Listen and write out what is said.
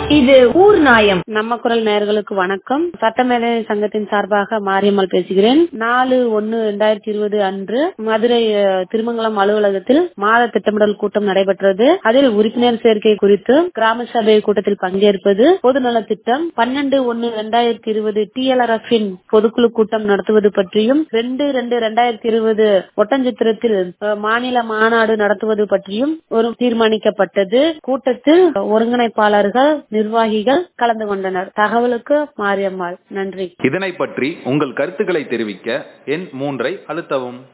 இது ஊர் நாயம் நம்ம குரல் நேயர்களுக்கு வணக்கம் சட்டமேதை சங்கத்தின் சார்பாக மாரியம்மாள் பேசுகிறேன் நாலு ஒன்னு இரண்டாயிரத்தி இருபது அன்று மதுரை அஹ், திருமங்கலம் அலுவலகத்தில் மாத திட்டமிடல் கூட்டம் நடைபெற்றது அதில் உறுப்பினர் சேர்க்கை குறித்து கிராம சபை கூட்டத்தில் பங்கேற்பது பொதுநல திட்டம் பன்னெண்டு ஒன்னு இரண்டாயிரத்தி இருபது டிஎல்ஆர்எஃப் இன் பொதுக்குழு கூட்டம் நடத்துவது பற்றியும் ரெண்டு ரெண்டு இரண்டாயிரத்தி இருபது ஒட்டஞ்சத்திரத்தில் அஹ், மாநில மாநாடு நடத்துவது பற்றியும் ஒரு தீர்மானிக்கப்பட்டது கூட்டத்தில் ஒருங்கிணைப்பாளர்கள் நிர்வாகிகள் கலந்து கொண்டனர் தகவலுக்கு மாரியம்மாள் நன்றி இதனை பற்றி உங்கள் கருத்துக்களை தெரிவிக்க எண் மூன்றை அழுத்தவும்